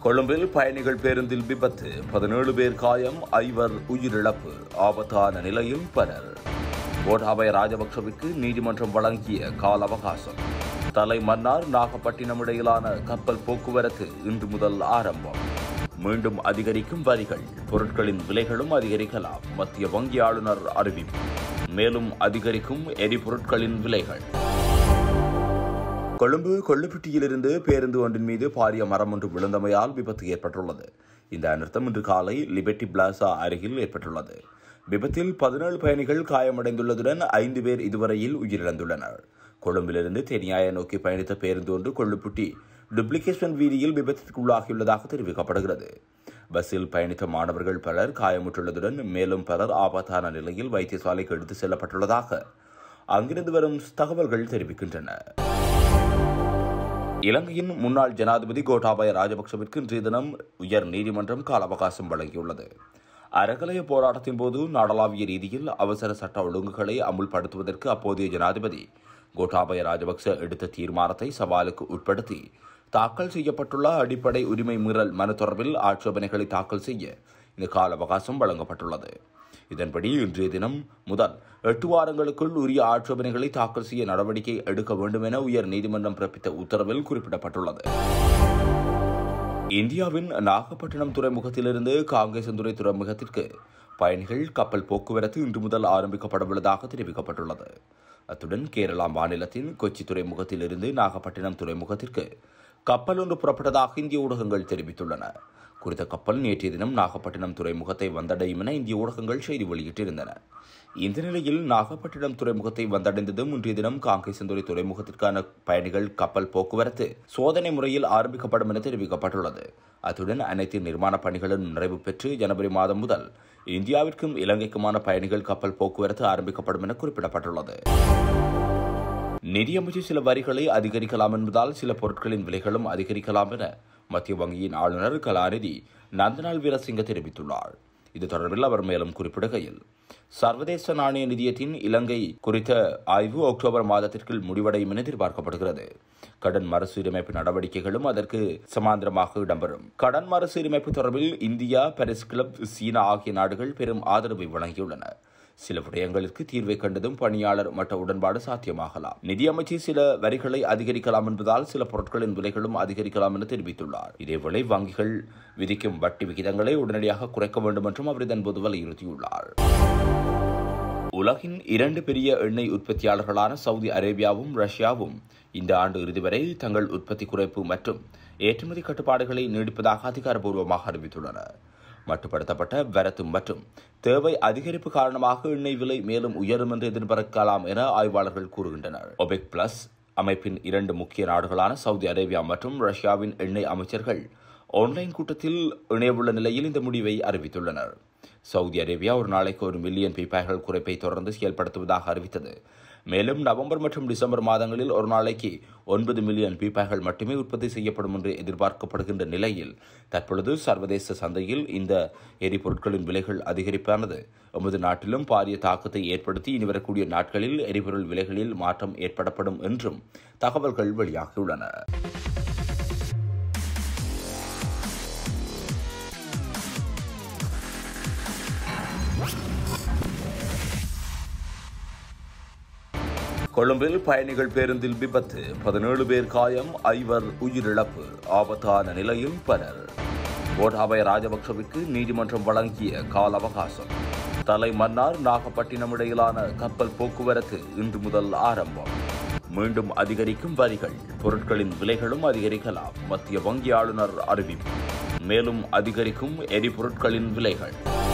கொழும்பில் பயணிகள் பேருந்தில் விபத்து பதினேழு பேர் காயம் ஐவர் உயிரிழப்பு ஆபத்தான நிலையில் பலர் கோட்டாபய ராஜபக்சவிற்கு நீதிமன்றம் வழங்கிய கால அவகாசம் தலை மன்னார் நாகப்பட்டினம் இடையிலான கப்பல் போக்குவரத்து இன்று முதல் ஆரம்பம் மீண்டும் அதிகரிக்கும் வரிகள் பொருட்களின் விலைகளும் அதிகரிக்கலாம் மத்திய வங்கி ஆளுநர் அறிவிப்பு மேலும் அதிகரிக்கும் எரிபொருட்களின் விலைகள் கொழும்பு கொள்ளுப்பிட்டியிலிருந்து பேருந்து ஒன்றின் மீது பாரிய மரம் ஒன்று விழுந்தமையால் விபத்து ஏற்பட்டுள்ளது இந்த அனர்த்தம் இன்று காலை லிபர்டி பிளாசா அருகில் ஏற்பட்டுள்ளது விபத்தில் பதினேழு பயணிகள் காயமடைந்துள்ளதுடன் ஐந்து பேர் இதுவரையில் உயிரிழந்துள்ளனர் கொழும்பிலிருந்து தெனியாய நோக்கி பயணித்த பேருந்து ஒன்று கொள்ளுப்புட்டி டுப்ளிகேஷன் வீதியில் விபத்திற்குள்ளாகியுள்ளதாக தெரிவிக்கப்படுகிறது பஸ்ஸில் பயணித்த மாணவர்கள் பலர் காயமுற்றுள்ளதுடன் மேலும் பலர் ஆபத்தான நிலையில் வைத்தியசாலைக்கு எடுத்துச் செல்லப்பட்டுள்ளதாக அங்கிருந்து வரும் தகவல்கள் தெரிவிக்கின்றன இலங்கையின் முன்னாள் ஜனாதிபதி கோட்டாபய ராஜபக்சவிற்கு இன்றைய தினம் உயர் நீதிமன்றம் கால அவகாசம் வழங்கியுள்ளது அறகலைய போராட்டத்தின் போது நாடளாவிய ரீதியில் அவசர சட்ட ஒழுங்குகளை அமுல்படுத்துவதற்கு அப்போதைய ஜனாதிபதி கோட்டாபய ராஜபக்ச எடுத்த தீர்மானத்தை சவாலுக்கு உட்படுத்தி தாக்கல் செய்யப்பட்டுள்ள அடிப்படை உரிமை மீறல் மனு தொடர்பில் ஆட்சேபனைகளை தாக்கல் செய்ய இந்த கால அவகாசம் வழங்கப்பட்டுள்ளது இதன்படி இன்றைய தினம் முதல் எட்டு வாரங்களுக்குள் உரிய ஆட்சேபனைகளை தாக்கல் செய்ய நடவடிக்கை எடுக்க வேண்டும் என உயர் நீதிமன்றம் பிறப்பித்த உத்தரவில் குறிப்பிடப்பட்டுள்ளது இந்தியாவின் நாகப்பட்டினம் துறைமுகத்திலிருந்து காங்கேசந்துறை துறைமுகத்திற்கு பயணிகள் கப்பல் போக்குவரத்து இன்று முதல் ஆரம்பிக்கப்படவுள்ளதாக தெரிவிக்கப்பட்டுள்ளது அத்துடன் கேரளா மாநிலத்தின் கொச்சி துறைமுகத்திலிருந்து நாகப்பட்டினம் துறைமுகத்திற்கு கப்பல் ஒன்று புறப்பட்டதாக இந்திய ஊடகங்கள் தெரிவித்துள்ளன குறித்த கப்பல் நேற்றைய தினம் நாகப்பட்டினம் துறைமுகத்தை வந்தடையும் என இந்திய ஊடகங்கள் செய்தி வெளியிட்டிருந்தன இந்த நிலையில் நாகப்பட்டினம் துறைமுகத்தை வந்தடைந்ததும் இன்றைய தினம் காங்கேசந்துறை துறைமுகத்திற்கான பயணிகள் கப்பல் போக்குவரத்து சோதனை முறையில் ஆரம்பிக்கப்படும் என தெரிவிக்கப்பட்டுள்ளது அத்துடன் அனைத்து நிர்மாண பணிகளும் நிறைவு பெற்று ஜனவரி மாதம் முதல் இந்தியாவிற்கும் இலங்கைக்குமான பயணிகள் கப்பல் போக்குவரத்து ஆரம்பிக்கப்படும் என குறிப்பிடப்பட்டுள்ளது நிதியமைச்சு சில வரிகளை அதிகரிக்கலாம் என்பதால் சில பொருட்களின் விலைகளும் அதிகரிக்கலாம் என மத்திய வங்கியின் ஆளுநர் கலாநிதி நந்தலால் வீரசிங்க தெரிவித்துள்ளார் இது தொடர்பில் அவர் மேலும் குறிப்பிடுகையில் சர்வதேச நாணய நிதியத்தின் இலங்கை குறித்த ஆய்வு அக்டோபர் மாதத்திற்குள் முடிவடையும் என எதிர்பார்க்கப்படுகிறது கடன் மறுசீரமைப்பு நடவடிக்கைகளும் அதற்கு சமாந்திரமாக இடம்பெறும் கடன் மறுசீரமைப்பு தொடர்பில் இந்தியா பாரிஸ் கிளப் சீனா ஆகிய நாடுகள் பெரும் ஆதரவை வழங்கியுள்ளன சில விடயங்களுக்கு தீர்வை கண்டதும் பணியாளர் மட்ட உடன்பாடு சாத்தியமாகலாம் நிதியமைச்சு சில வரிகளை அதிகரிக்கலாம் என்பதால் சில பொருட்களின் விலைகளும் அதிகரிக்கலாம் என தெரிவித்துள்ளார் இதேவேளை வங்கிகள் விதிக்கும் வட்டி விகிதங்களை உடனடியாக குறைக்க வேண்டும் என்றும் அவர் இதன்போது வலியுறுத்தியுள்ளார் உலகின் இரண்டு பெரிய எண்ணெய் உற்பத்தியாளர்களான சவுதி அரேபியாவும் ரஷ்யாவும் இந்த ஆண்டு இறுதி வரை தங்கள் உற்பத்தி குறைப்பு மற்றும் ஏற்றுமதி கட்டுப்பாடுகளை நீடிப்பதாக அதிகாரப்பூர்வமாக அறிவித்துள்ளன மட்டுப்படுத்தப்பட்ட வரத்து மற்றும் தேவை அதிகரிப்பு காரணமாக எண்ணெய் விலை மேலும் உயரும் என்று எதிர்பார்க்கலாம் என ஆய்வாளர்கள் கூறுகின்றனர் ஒபெக் பிளஸ் அமைப்பின் இரண்டு முக்கிய நாடுகளான சவுதி அரேபியா மற்றும் ரஷ்யாவின் எண்ணெய் அமைச்சர்கள் ஆன்லைன் கூட்டத்தில் இணையவுள்ள நிலையில் இந்த முடிவை அறிவித்துள்ளனர் சவுதி அரேபியா ஒரு நாளைக்கு ஒரு மில்லியன் பீப்பாய்கள் குறைப்பை தொடர்ந்து செயல்படுத்துவதாக அறிவித்தது மேலும் நவம்பர் மற்றும் டிசம்பர் மாதங்களில் ஒரு நாளைக்கு ஒன்பது மில்லியன் பீப்பாய்கள் மட்டுமே உற்பத்தி செய்யப்படும் என்று எதிர்பார்க்கப்படுகின்ற நிலையில் தற்பொழுது சர்வதேச சந்தையில் இந்த எரிபொருட்களின் விலைகள் அதிகரிப்பானது எமது நாட்டிலும் பாரிய தாக்கத்தை ஏற்படுத்தி இனி வரக்கூடிய நாட்களில் எரிபொருள் விலைகளில் மாற்றம் ஏற்படப்படும் என்றும் தகவல்கள் வெளியாகியுள்ளன கொழும்பில் பயணிகள் பேருந்தில் விபத்து பதினேழு பேர் காயம் ஐவர் உயிரிழப்பு ஆபத்தான நிலையில் பலர் கோட்டாபய ராஜபக்சவிற்கு நீதிமன்றம் வழங்கிய கால அவகாசம் தலை மன்னார் நாகப்பட்டினம் இடையிலான கப்பல் போக்குவரத்து இன்று முதல் ஆரம்பம் மீண்டும் அதிகரிக்கும் வரிகள் பொருட்களின் விலைகளும் அதிகரிக்கலாம் மத்திய வங்கி ஆளுநர் அறிவிப்பு மேலும் அதிகரிக்கும் எரிபொருட்களின் விலைகள்